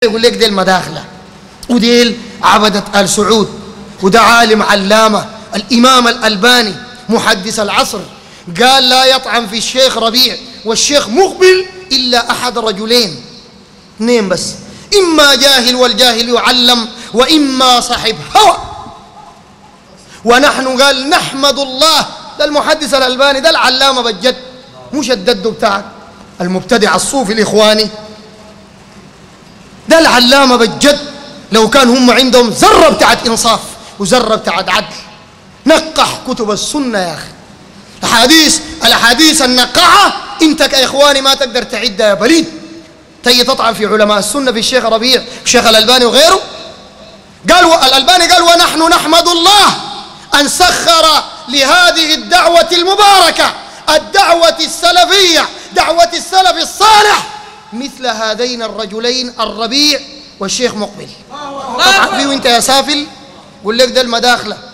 يقول لك دي المداخلة وديل عبدة آل سعود وده عالم علامة الإمام الألباني محدث العصر قال لا يطعن في الشيخ ربيع والشيخ مقبل إلا أحد رجلين اثنين بس إما جاهل والجاهل يعلم وإما صاحب هوى ونحن قال نحمد الله ده المحدث الألباني ده العلامة بجد مش الدد بتاعك المبتدع الصوفي الإخواني ده العلامة بجد لو كان هم عندهم ذرة بتاعت إنصاف وذرة بتاعت عدل نقح كتب السنة يا أخي الأحاديث الأحاديث النقعة أنت كإخواني ما تقدر تعدها يا بليد تيجي تطعن في علماء السنة في الشيخ ربيع الشيخ الألباني وغيره قال الألباني قال ونحن نحمد الله أن سخر لهذه الدعوة المباركة الدعوة السلفية دعوة السلف الصالح مثل هذين الرجلين الربيع والشيخ مقبل طبعا فيه انت يا سافل قول لك ده المداخله